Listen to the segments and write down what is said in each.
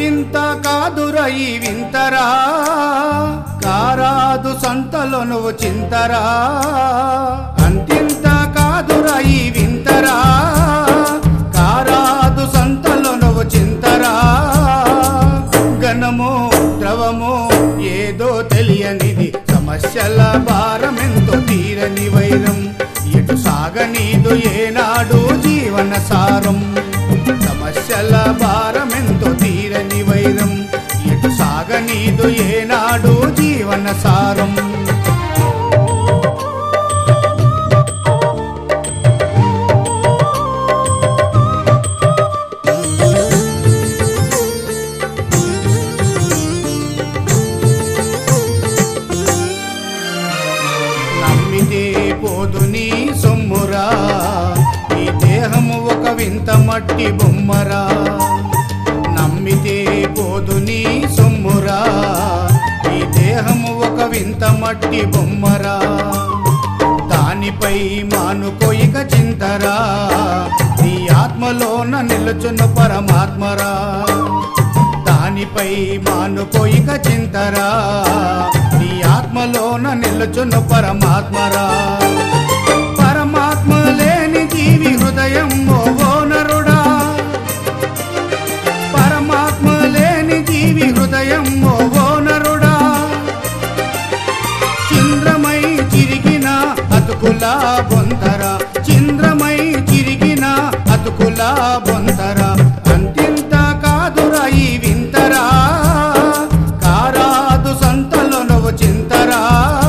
అంతింత కాదురా ఈ వింతరా కారాదు సంతలో నువ్వు చింతరా అంతింత కాదురా ఈ వింతరా కారాదు సంతలో నువ్వు చింతరా ఘనమో ద్రవమో ఏదో తెలియనిది సమస్యల భారమెంతో తీరని వైరం ఎటు సాగనీదు ఏనాడు జీవన సారం సమస్యల భారమెంతో తీరని వైరం ఎటు సాగనీదు ఏనాడు జీవన సారం నమ్మితే పోదు నీ సొమ్మురా ఈ దేహము ఒక వింత మట్టి బొమ్మరా నమ్మితే పోదు నీ సొమ్మురా ఈ దేహము ఒక వింత మట్టి బొమ్మరా దానిపై మానుకోయిక చింతరా నీ ఆత్మలోన నిలుచున్న పరమాత్మరా దానిపై మానుకోయిక చింతరా నీ ఆత్మలోన నిలుచున్న పరమాత్మరా పరమాత్మ లేని జీవి హృదయం ఓ నరుడా పరమాత్మ లేని జీవి హృదయం ఓ నరుడా చింద్రమై చిరిగిన అతుకులా బొంతరా చింద్రమై చిరిగిన అతుకులా బొంతరా అంతింత కాదురా ఈ వింతరా కారాదు సంతలో నువ్వు చింతరా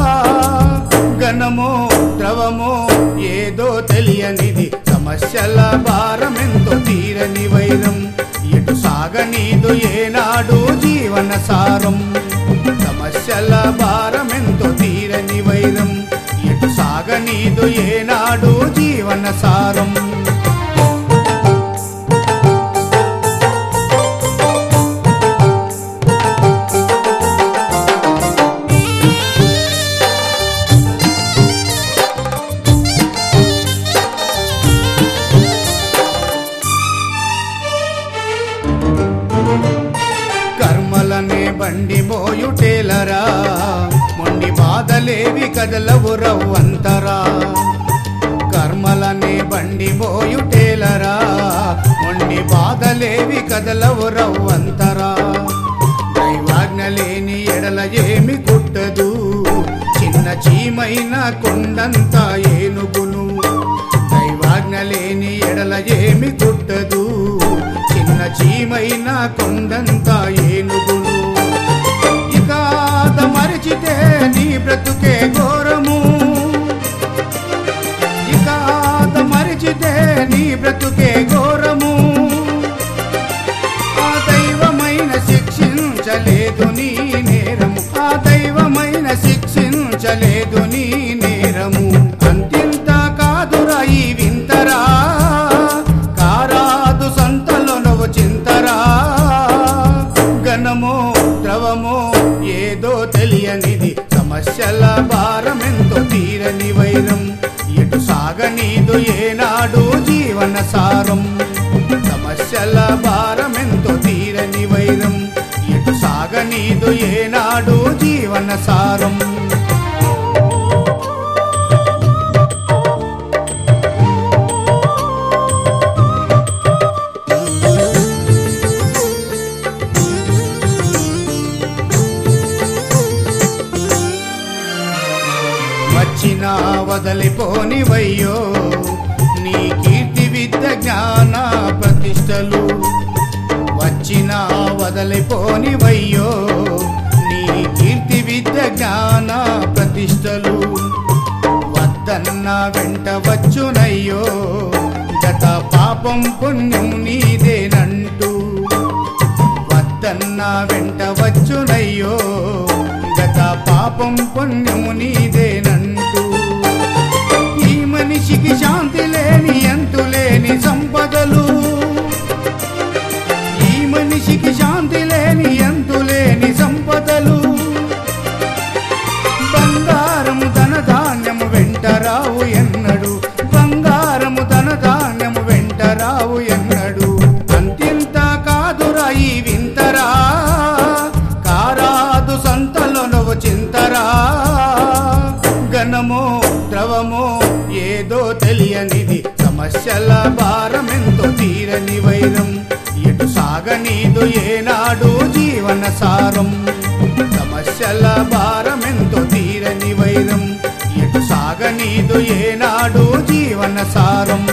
ఘనమో ద్రవమో ఏదో తెలియనిది సమస్యల భారమెంతో తీరని వైరం ఎటు సాగనీదు ఏనాడు జీవన సారం సమస్యల భారమెంతో తీరని వైరం ఎటు సాగనీదు ఏనాడు జీవన సారం కర్మలనే బండి మోయుటేలరా మొండి బాధలేవి కదలవు రవ్వంతరా కర్మలనే బండి మోయుటేలరా మొండి బాధలేవి కదలవు రవ్వంతరా దైవాజ్ఞ లేని ఎడల ఏమి కుట్టదు చిన్న చీమైన కొండంత ఏనుగును దైవాజ్ఞ లేని ఎడల ఏమి కుట్టదు చిన్న చీమైన కొండంత ఏనుగును ఇక మరిచితే నీ బ్రతుకే ఘోరము ఇక మరిచితే నీ బ్రతుకే ఘోరము ఆ దైవమైన శిక్షించలేదు నీ నేరము ఆ దైవమైన శిక్షించలేదు నీ నేరము అంతింత కాదురా ఈ వింతరా కారాదు సంతలో నువ్వు చింతరా ఘనమో ద్రవమో ఏదో తెలియనిది సమస్యల భారమెంతో తీరని వైరం ఎటు సాగనీదు ఏనాడు జీవన సారం సమస్యల భారమెంతో తీరని వైరం ఎటు సాగనీదు ఏనాడు జీవన సారం వచ్చిన వదలిపోనివయ్యో నీ కీర్తి విద్య జ్ఞాన ప్రతిష్టలు వచ్చిన వదలిపోనివయ్యో నీ కీర్తి విద్య జ్ఞాన ప్రతిష్టలు వద్దన్న వెంట వచ్చునయ్యో గత పాపం పుణ్యం నీదేనంటూ వద్దన్న వెంట వచ్చునయ్యో గత పాపం పుణ్యము నీదేనంటూ ఈ మనిషికి శాంతి లేని అంతు లేని సంపదలు ఈ మనిషికి శాంతి లేని అంతు లేని సంపదలు బంగారము ధన ధాన్యము వెంట రావు ఎన్నడు బంగారము ధన ధాన్యము వెంట రావు ఎన్నడు అంతింత కాదురా ఈ వింతరా సమస్యల భారమెంతో తీరని వైరం ఎటు సాగనీదు ఏనాడు జీవన సారం సమస్యల భారమెంతో తీరని వైరం ఎటు సాగనీదు ఏనాడు జీవన సారం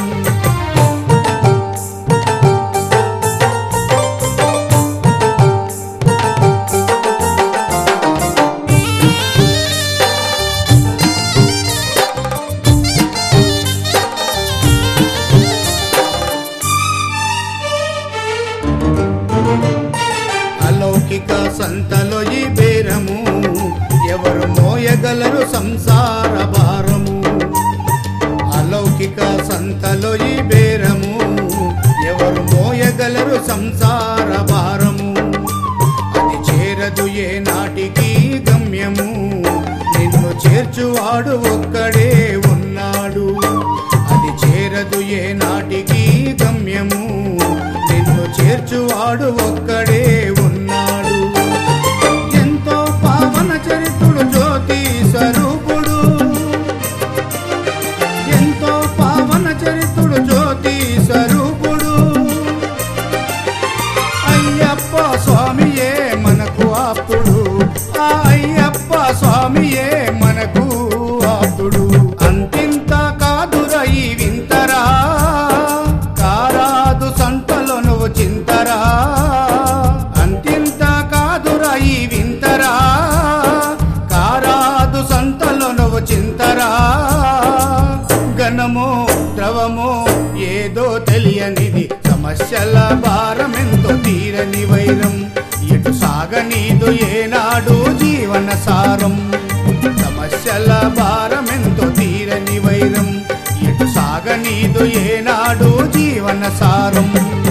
అలౌకిక సంతలో ఈ బేరము ఎవరు మోయగలరు సంసార భారము అలౌకిక సంతలో ఈ బేరము ఎవరు మోయగలరు సంసార భారము అది చేరదు ఏ నాటికి గమ్యము నిన్ను చేర్చువాడు ఒక్కడే ఉన్నాడు అది చేరదు ఏ నాటికి గమ్యము నిన్ను చేర్చువాడు ఒక్కడే ఉన్నాడు ఎంతో పావన చరిత్రుడు జ్యోతి స్వరూపుడు ఎంతో పావన చరిత్రుడు జ్యోతి స్వరూపుడు అయ్యప్ప స్వామియే మనకు ఆప్తుడు ఆ అయ్యప్ప స్వామియే మనకు ఆప్తుడు అంతింత కాదురా ఈ వింతరా కారాదు సంతలో నువ్వు చింతరా అంతింత కాదురా ఈ వింతరా కారాదు సంతలో నువ్వు చింతరా ఘనమో ద్రవమో ఏదో తెలియనిది సమస్యల భారమెంతో తీరని వైరం ఎటు సాగనీదు ఏనాడు జీవన సారం సమస్యల భారమెంతో తీరని వైరం ఎటు సాగనీదు ఏనాడు జీవన సారం